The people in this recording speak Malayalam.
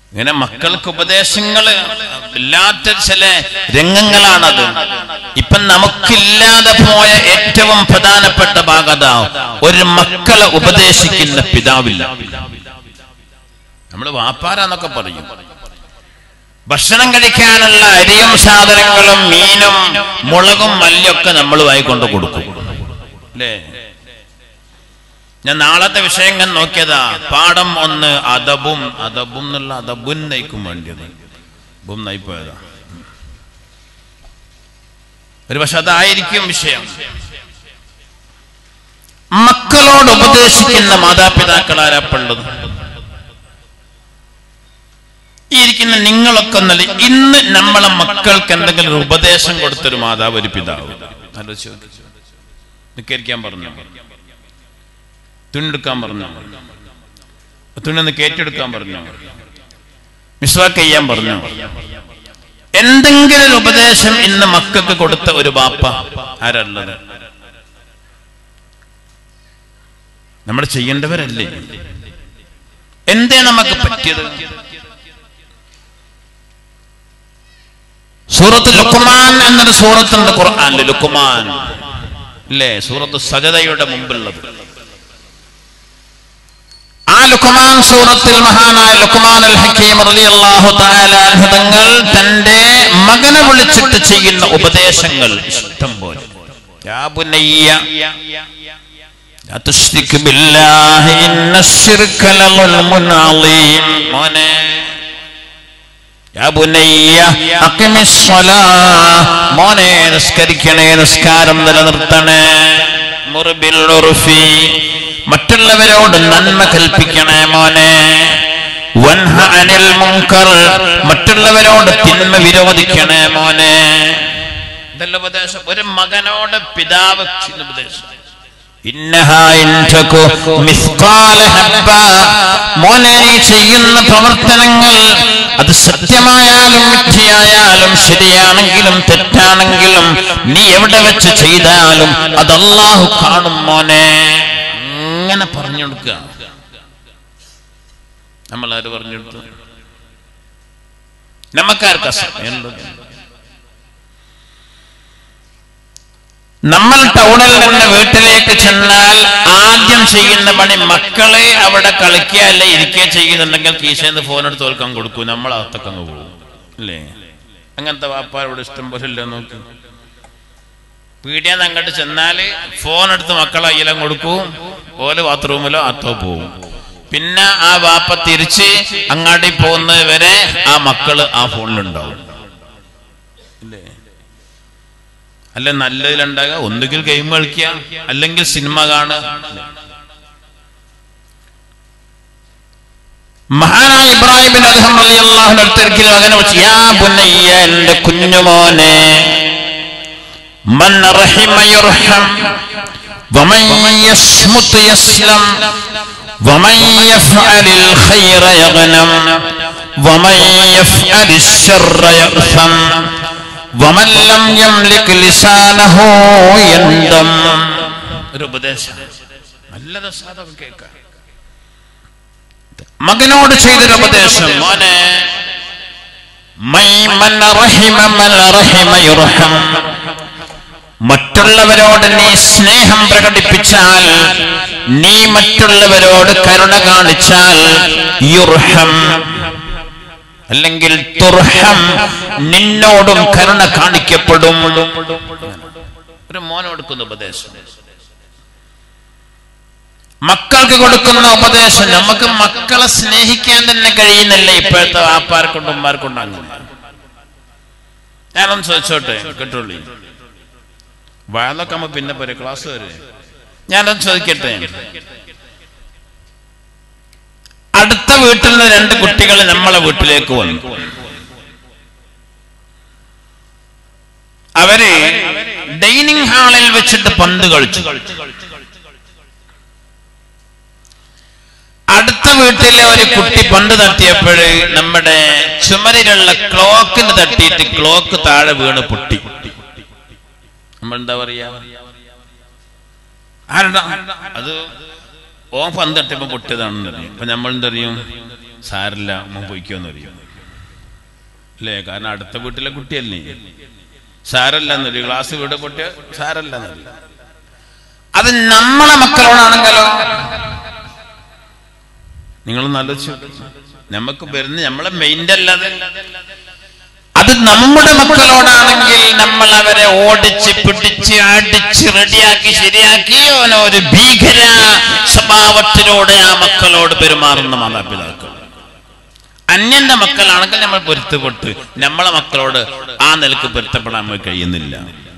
ഇങ്ങനെ മക്കൾക്ക് ഉപദേശങ്ങൾ ഇല്ലാത്ത ചില രംഗങ്ങളാണത് ഇപ്പൊ നമുക്കില്ലാതെ പോയ ഏറ്റവും പ്രധാനപ്പെട്ട ഭാഗത ഒരു മക്കളെ ഉപദേശിക്കുന്ന പിതാവില്ല നമ്മൾ വാപ്പാരാന്നൊക്കെ പറയും ഭക്ഷണം കഴിക്കാനുള്ള അരിയും സാധനങ്ങളും മീനും മുളകും മല്ലൊക്കെ നമ്മൾ വായിക്കൊണ്ട് കൊടുക്കും അല്ലേ ഞാൻ നാളത്തെ വിഷയം ഞാൻ നോക്കിയതാ പാഠം ഒന്ന് അതബും അതബും എന്നുള്ള അതബുൻ നയിക്കും വേണ്ടിയത് ബും നയിപ്പോയതാ ഒരു പക്ഷെ അതായിരിക്കും വിഷയം മക്കളോട് ഉപദേശിക്കുന്ന മാതാപിതാക്കൾ ആരാപ്പുള്ളത് ഈ ഇരിക്കുന്ന നിങ്ങളൊക്കെ ഒന്നല്ല ഇന്ന് നമ്മളെ മക്കൾക്ക് എന്തെങ്കിലും ഒരു ഉപദേശം കൊടുത്തൊരു മാതാവ് ഒരു പിതാവ് ആലോചിച്ച് നോക്ക്. നിസ്കരിക്കാൻ പറഞ്ഞു തുണിയെടുക്കാൻ പറഞ്ഞു തുണി ഒന്ന് കയറ്റെടുക്കാൻ പറഞ്ഞു മിസ്വാക്ക് ചെയ്യാൻ പറഞ്ഞു എന്തെങ്കിലും ഒരു ഉപദേശം ഇന്ന് മക്കൾക്ക് കൊടുത്ത ഒരു ബാപ്പ ആരുള്ളത് നമ്മൾ ചെയ്യേണ്ടവരല്ലേ എന്തേ നമുക്ക് പറ്റിയത് സൂറത്ത് ലുക്കുമാൻ എന്നൊരു സൂറത്തുണ്ട് ഖുർആനിൽ ലുക്കുമാൻ അല്ലേ സൂറത്ത് സജതയുടെ മുമ്പുള്ളത് ആ ലുക്കുമാൻ സൂറത്തിൽ മഹാനായ ലുക്കുമാൻ അൽ ഹക്കീം റളിയല്ലാഹു തആല അൻഹു തങ്ങൾ തന്റെ മകനെ വിളിച്ചിട്ട് ചെയ്യുന്ന ഉപദേശങ്ങൾ ഇഷ്ടം പോലെ യാ ബുനയ്യ لا تشرك بالله إن الشرك لظلم عظيم മോനെ യാ ബുനയ്യ അഖിമിസ് സ്വലാ മോനെ നിസ്കരിക്കണേ നിസ്കാരം നിലനിർത്തണേ മുർബിൽ ഉർഫി മറ്റുള്ളവരോട് നന്മ കൽപ്പിക്കണേ മോനെ വൻഹ അനിൽ മുൻകർ മറ്റുള്ളവരോട് തിന്മ വിരോധിക്കണേ മോനെ ഇതല്ല ഉപദേശം ഒരു മകനോട് പിതാവ് ചെയ്യുന്ന ഉപദേശം ഇന്നഹാ ഇൻ തകു മിസ്കാല ഹബ്ബ. മോനെ നീ ചെയ്യുന്ന പ്രവർത്തനങ്ങൾ അത് സത്യമായാലും മിഥ്യയായാലും ശരിയാണെങ്കിലും തെറ്റാണെങ്കിലും നീ എവിടെ വെച്ച് ചെയ്താലും അത് അള്ളാഹു കാണും മോനെ അങ്ങനെ പറഞ്ഞു കൊടുക്കുക നമ്മൾ ആര് പറഞ്ഞു കൊടുത്തു നമുക്കാർക്കാ സമയമുള്ളത് നമ്മൾ ടൗണിൽ നിന്ന് വീട്ടിലേക്ക് ചെന്നാൽ ആദ്യം ചെയ്യുന്ന പണി മക്കളെ അവിടെ കളിക്കുക അല്ലെ ഇരിക്കുക ചെയ്യുന്നുണ്ടെങ്കിൽ കീശേന്ന് ഫോൺ എടുത്ത് തോൽക്കാൻ കൊടുക്കൂ നമ്മൾ അകത്തൊക്കെ അങ്ങ് പോകും അല്ലേ അങ്ങനത്തെ വാപ്പാർ ഇവിടെ ഇഷ്ടം പോലെ ഇല്ല നോക്ക് പീടിയാന്ന് അങ്ങോട്ട് ചെന്നാല് ഫോൺ എടുത്ത് മക്കളെ അയ്യലം കൊടുക്കൂ ഓല് ബാത്റൂമിലോ അത്തോ പോവും പിന്നെ ആ വാപ്പ തിരിച്ച് അങ്ങാടി പോകുന്നത് വരെ ആ മക്കള് ആ ഫോണിലുണ്ടാവും ഇല്ലേ അല്ല നല്ലതിലുണ്ടാകുക ഒന്നുകിൽ ഗെയിം കളിക്കുക അല്ലെങ്കിൽ സിനിമ കാണുക മഹാനായ ഇബ്രാഹിം ബിൻ അദ്ഹം റളിയല്ലാഹു അടുത്തൊരിക്കൽ മകനെ വിളിച്ചു യാ ബുനയ്യ എന്റെ കുഞ്ഞുമോനെ മൻ റഹിമ യുർഹം വമൻ യസ്മുത് യസ്ലം ومن يفعل الخير يغنم ومن يفعل الشر يأثم ومن لم يملك لسانه يندم ഒരു ഉപദേശം നല്ല രസാതൊക്കെ കേൾക്കാം മകനോട് ചെയ്തൊരു ഉപദേശം മോനെ മൈ മൻ റഹിമ മൻ റഹിമ യുർഹം മറ്റുള്ളവരോട് നീ സ്നേഹം പ്രകടിപ്പിച്ചാൽ നീ മറ്റുള്ളവരോട് കരുണ കാണിച്ചാൽ യുർഹം അല്ലെങ്കിൽ തുർഹം നിന്നോടും കരുണ കാണിക്കപ്പെടും ഒരു മോന് കൊടുക്കുന്ന ഉപദേശം മക്കൾക്ക് കൊടുക്കുന്ന ഉപദേശം നമുക്ക് മക്കളെ സ്നേഹിക്കാൻ തന്നെ കഴിയുന്നില്ല ഇപ്പോഴത്തെ വാപ്പാർക്കൊണ്ടും ഉമ്മാർക്കൊണ്ടും അങ്ങനെ ഞാനൊന്ന് ചോദിച്ചോട്ടെ കേട്ടോളി വയലൊക്കെ ആകുമ്പോ പിന്നെ പോരെ ക്ലാസ് വരെ ഞാനൊന്ന് ചോദിക്കട്ടെ അടുത്ത വീട്ടിൽ നിന്ന് രണ്ട് കുട്ടികൾ നമ്മളെ വീട്ടിലേക്ക് വന്നു അവര് ഡൈനിങ് ഹാളിൽ വെച്ചിട്ട് പന്ത് കളിച്ചു അടുത്ത വീട്ടിലെ ഒരു കുട്ടി പന്ത് തട്ടിയപ്പോൾ നമ്മുടെ ചുമരിലുള്ള ക്ലോക്കിന് തട്ടിയിട്ട് ക്ലോക്ക് താഴെ വീണ് പൊട്ടി നമ്മൾ എന്താ പറയാ ആരുടെ അത് ഓൻ പന്ത് തട്ടിയപ്പോ പൊട്ടിയതാണെന്ന് അറിയും അപ്പൊ നമ്മൾ എന്തറിയും സാരല്ല ഉമ്മ പൊയ്ക്കോന്ന് അറിയും അല്ലേ കാരണം അടുത്ത വീട്ടിലെ കുട്ടിയല്ലേ സാരല്ല എന്നൊരു ഗ്ലാസ് വീട് പൊട്ടിയ സാരല്ല എന്നറിയും അത് നമ്മളെ മക്കളോടാണെങ്കിലോ നിങ്ങളൊന്ന് ആലോചിച്ചു നമുക്ക് വരുന്ന നമ്മളെ മെയിൻ്റെ അല്ലാതെ അത് നമ്മുടെ മക്കളോടാണെങ്കിൽ നമ്മൾ അവരെ ഓടിച്ച് പിടിച്ച് അടിച്ച് റെഡിയാക്കി ശരിയാക്കി അവനെ ഒരു ഭീകര സ്വഭാവത്തിലൂടെ ആ മക്കളോട് പെരുമാറുന്ന മാതാപിതാക്കൾ അന്യന്റെ മക്കളാണെങ്കിൽ നമ്മൾ പൊരുത്തപ്പെട്ട് നമ്മളെ മക്കളോട് ആ നിലക്ക് പൊരുത്തപ്പെടാൻ നമുക്ക് കഴിയുന്നില്ല